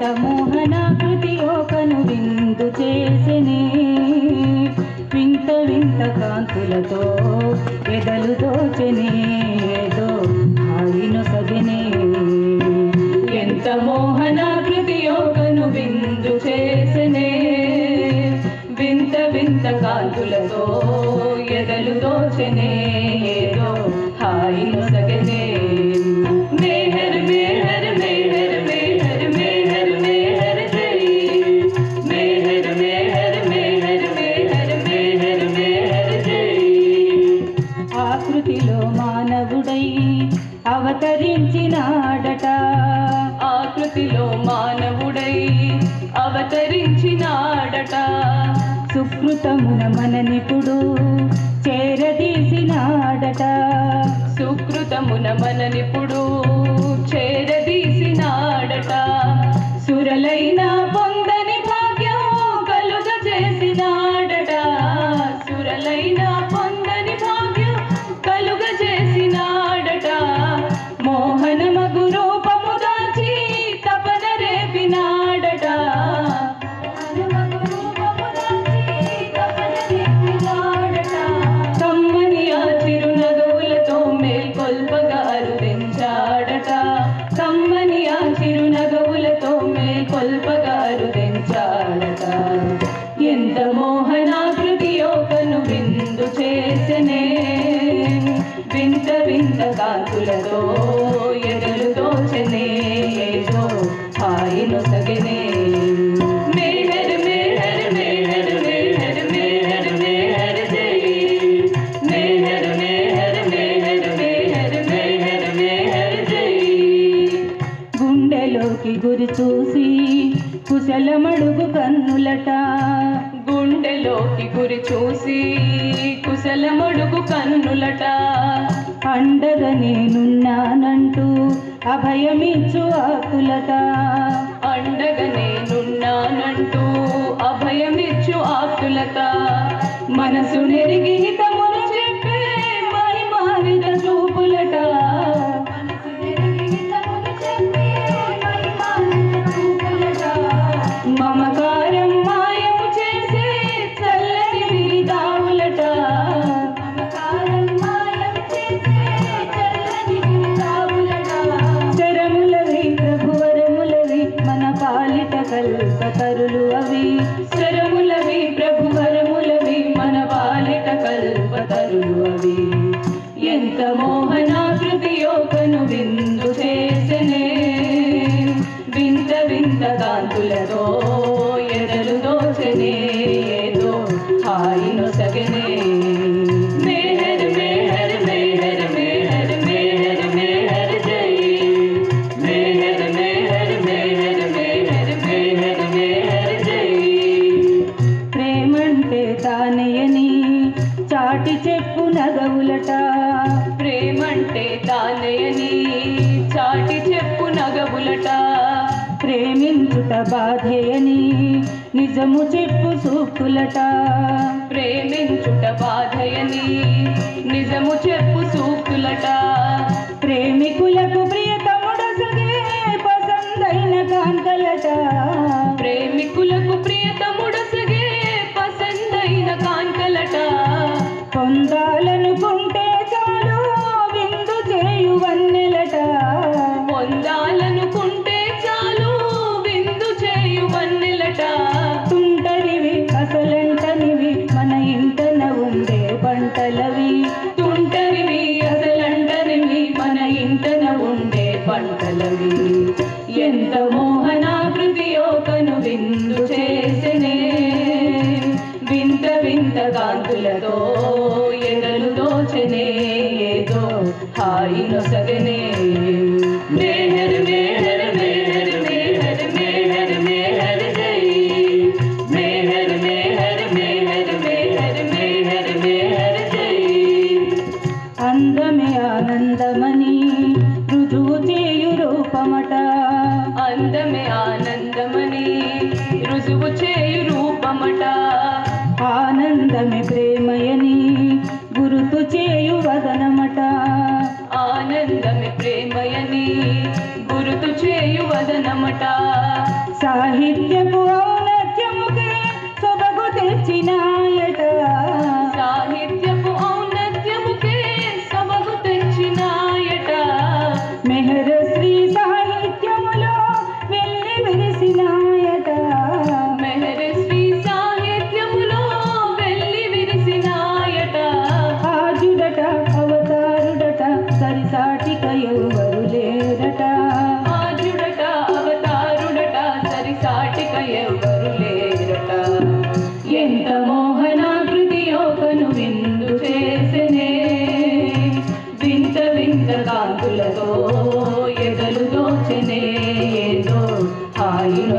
ఎంత మోహనాకృతి ఒకను విందు చేసినే వింత వింత కాంతులతో ఎదలు దోచనే ఏదో హాయిను సదినే ఎంత మోహనాకృతి ఒకను విందు చేసినే వింత వింత కాంతులతో ఎదలు దోచనే ఏదో హాయిను సగనే మేహర్ మేహర్ మేహర్ మేహర్ మేహర్ మేహర్ జై మేహర్ మేహర్ మేహర్ మేహర్ మేహర్ మేహర్ జై ఆకృతిలో మానవుడై అవతరించినాడట ఆకృతిలో మానవుడై అవతరించినాడట సుకృతమున మననిపుడు చేరదీసినాడట సుకృతమున మననిప్పుడు చేరదీసినాడట సురలైన పొందని భాగ్యం కలుగ చేసినాడట సురలైన పొందని భాగ్యం కలుగ చేసినాడట మోహనమగు రూపము దాచి తపన రేపినాడట కమ్మని ఆ చిరునగవులతో మేల్కొల్పగా అరుదించాడట కమ్మని ఆ చిరునగవులతో మేల్కొల్పగా అరుదించాడట ఎంత మోహనాకృతి ఒకను విందు చేసనే వింత వింత కాంతులతో ఎదలు దోచనే ఏదో హాయిను సగనే మేహర్ మేహర్ మేహర్ మేహర్ మేహర్ మేహర్ జై మేహర్ మేహర్ మేహర్ మేహర్ మేహర్ మేహర్ జై గుండెలోకి గురి చూసి కుశలమడుగు కన్నులట గుండెలోకి గురి చూసి కుశలమడుగు కన్నులట అండగా నేనున్నానంటూ అభయమిచ్చు ఆకులట అండగా నేనున్నానంటూ అభయమిచ్చు ఆకులత మనసు నెరిగి హితమును చెప్పే మై మారిన చూపులట మమకారం మాయము చేసే చల్లని విరిదావులట చరములవి ప్రభువరములవి మన పాలిట కల్పతరులు అవి శరములవి ప్రభువరములవి మన పాలిట కల్పతరులు అవి ఎంత మోహనాకృతి యోగను విందు చేసనే వింత వింత కాంతులతో ఎదలు దోచనే ఏదో హాయిను సగనే మేహర్ మేహర్ మేహర్ మేహర్ మేహర్ మేహర్ జై మేహర్ మేహర్ మేహర్ మేహర్ మేహర్ మేహర్ జై ప్రేమంటే తానయని చాటి చెప్పు నగవులట ప్రేమంటే తానయని చాటి చెప్పు నగబులట ప్రేమించుట బాధేయని నిజము చెప్పు సూక్తులట ప్రేమించుట బాధయని నిజము చెప్పు సూక్తులట ప్రేమికులకు ప్రియతముడసగే పసందైన కాంతలట ప్రేమికులకు ప్రియతముడసగే పసందైన కాంకలట పొందాలనుకుంటే చాలు విందు చేయు వన్నెలట పొందాలనుకుంటే చాలు విందు చేయు వన్నెలట తుంటరివి అసలంటనివి మన ఇంటన ఉండే పంటలవి తుంటరివి అసలంటరివి మన ఇంటన ఉండే పంటలవి ఎంత మోహనాకృతి యోకను విందు చేసనే వింత వింత కాంతులతో ఎదలు దోచనే ఏదో హాయిను సగనే మేహర్ మేహర్ మేహర్ మేహర్ మేహర్ మేహర్ జై మేహర్ మేహర్ మేహర్ మేహర్ మేహర్ మేహర్ జై అందమే ఆనందమని రుజువు చేయు రూపమట అందమే ఆనందమని రుజువు చేయు రూపమట ఆనందమే ప్రేమయని గురుతు చేయు వదనమట ఆనందమే ప్రేమయని గురుతు చేయు వదనమట సాహిత్యపు ఔన్నత్యముకే సొబగు తెచ్చినాయట సాహిత్యపు ఔన్నత్యముకే సబగు తెచ్చినాయట మెహర శ్రీ సాహిత్యములో వెళ్ళి విరిసినాయట మెహర్ శ్రీ సాహిత్యములో వెళ్ళి విరిసినాయట ఆజుడట అవతారుడట సరిసాటిక ఎవరు లేరట ఆద్యుడట అవతారుడట సరిసాటిక ఎవరు లేరట ఎంత మోహనాకృతియో కను విందు చేసనే వింత వింత కాంతులతో ఎగలు దోచనే ఏదో హాయి